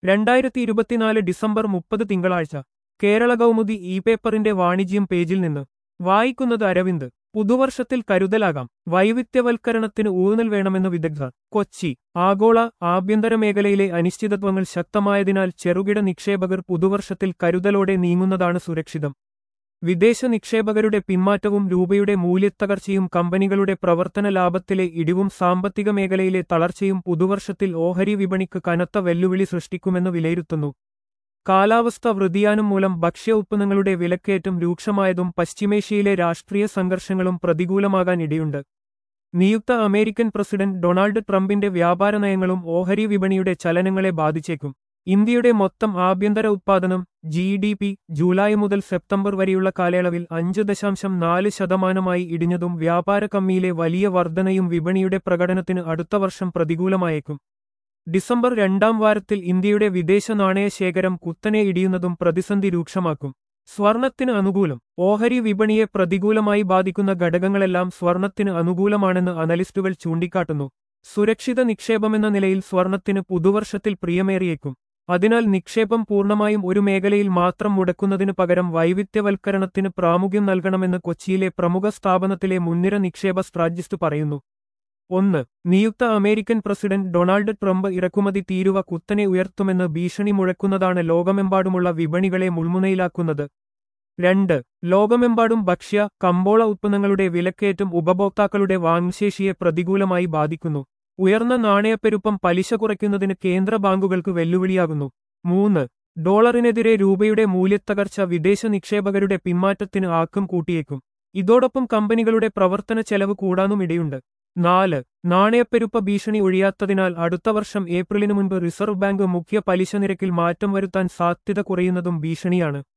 രണ്ടായിരത്തി ഇരുപത്തിനാല് ഡിസംബർ മുപ്പത് തിങ്കളാഴ്ച കേരള കൗമുദി ഇ പേപ്പറിന്റെ വാണിജ്യം പേജിൽ നിന്ന് വായിക്കുന്നത് അരവിന്ദ് പുതുവർഷത്തിൽ കരുതലാകാം വൈവിധ്യവൽക്കരണത്തിന് ഊന്നൽ വേണമെന്ന് വിദഗ്ധർ കൊച്ചി ആഗോള ആഭ്യന്തര മേഖലയിലെ അനിശ്ചിതത്വങ്ങൾ ശക്തമായതിനാൽ ചെറുകിട നിക്ഷേപകർ പുതുവർഷത്തിൽ കരുതലോടെ നീങ്ങുന്നതാണ് സുരക്ഷിതം വിദേശ നിക്ഷേപകരുടെ പിന്മാറ്റവും രൂപയുടെ മൂല്യത്തകർച്ചയും കമ്പനികളുടെ പ്രവർത്തന ലാഭത്തിലെ ഇടിവും സാമ്പത്തിക മേഖലയിലെ തളർച്ചയും പുതുവർഷത്തിൽ ഓഹരി വിപണിക്ക് കനത്ത വെല്ലുവിളി സൃഷ്ടിക്കുമെന്ന് വിലയിരുത്തുന്നു കാലാവസ്ഥ വ്യതിയാനം മൂലം ഭക്ഷ്യ ഉത്പന്നങ്ങളുടെ വിലക്കയറ്റം രൂക്ഷമായതും പശ്ചിമേഷ്യയിലെ രാഷ്ട്രീയ സംഘർഷങ്ങളും പ്രതികൂലമാകാൻ ഇടയുണ്ട് നിയുക്ത അമേരിക്കൻ പ്രസിഡന്റ് ഡൊണാൾഡ് ട്രംപിന്റെ വ്യാപാര നയങ്ങളും ഓഹരി വിപണിയുടെ ചലനങ്ങളെ ബാധിച്ചേക്കും ഇന്ത്യയുടെ മൊത്തം ആഭ്യന്തര ഉത്പാദനം ജി ഡി പി ജൂലൈ മുതൽ സെപ്റ്റംബർ വരെയുള്ള കാലയളവിൽ അഞ്ച് ദശാംശം നാല് ശതമാനമായി ഇടിഞ്ഞതും വ്യാപാര കമ്മിയിലെ വലിയ വർധനയും വിപണിയുടെ പ്രകടനത്തിന് അടുത്ത വർഷം പ്രതികൂലമായേക്കും ഡിസംബർ രണ്ടാം വാരത്തിൽ ഇന്ത്യയുടെ വിദേശ നാണയ ശേഖരം കുത്തനെ ഇടിയുന്നതും പ്രതിസന്ധി രൂക്ഷമാക്കും സ്വർണത്തിന് അനുകൂലം ഓഹരി വിപണിയെ പ്രതികൂലമായി ബാധിക്കുന്ന ഘടകങ്ങളെല്ലാം സ്വർണത്തിന് അനുകൂലമാണെന്ന് അനലിസ്റ്റുകൾ ചൂണ്ടിക്കാട്ടുന്നു സുരക്ഷിത നിക്ഷേപമെന്ന നിലയിൽ സ്വർണത്തിന് പുതുവർഷത്തിൽ പ്രിയമേറിയേക്കും അതിനാൽ നിക്ഷേപം പൂർണ്ണമായും ഒരു മേഖലയിൽ മാത്രം മുടക്കുന്നതിനു പകരം വൈവിധ്യവൽക്കരണത്തിന് പ്രാമുഖ്യം നൽകണമെന്ന് കൊച്ചിയിലെ പ്രമുഖ സ്ഥാപനത്തിലെ മുൻനിര നിക്ഷേപ സ്ട്രാറ്റജിസ്റ്റ് പറയുന്നു ഒന്ന് നിയുക്ത അമേരിക്കൻ പ്രസിഡന്റ് ഡൊണാൾഡ് ട്രംപ് ഇറക്കുമതി തീരുവ കുത്തനെ ഉയർത്തുമെന്ന് ഭീഷണി മുഴക്കുന്നതാണ് ലോകമെമ്പാടുമുള്ള വിപണികളെ മുൾമുനയിലാക്കുന്നത് രണ്ട് ലോകമെമ്പാടും ഭക്ഷ്യ കമ്പോള ഉത്പന്നങ്ങളുടെ വിലക്കയറ്റം ഉപഭോക്താക്കളുടെ വാങ്ങശേഷിയെ പ്രതികൂലമായി ബാധിക്കുന്നു ഉയർന്ന നാണയപ്പെരുപ്പം പലിശ കുറയ്ക്കുന്നതിന് കേന്ദ്ര ബാങ്കുകൾക്ക് വെല്ലുവിളിയാകുന്നു മൂന്ന് ഡോളറിനെതിരെ രൂപയുടെ മൂല്യത്തകർച്ച വിദേശ നിക്ഷേപകരുടെ പിന്മാറ്റത്തിന് ആക്കം കൂട്ടിയേക്കും ഇതോടൊപ്പം കമ്പനികളുടെ പ്രവർത്തന ചെലവ് കൂടാനും ഇടയുണ്ട് നാല് നാണയപ്പെരുപ്പ ഭീഷണി ഒഴിയാത്തതിനാൽ അടുത്ത വർഷം ഏപ്രിലിനു മുൻപ് റിസർവ് ബാങ്ക് മുഖ്യ പലിശ നിരക്കിൽ മാറ്റം വരുത്താൻ സാധ്യത കുറയുന്നതും ഭീഷണിയാണ്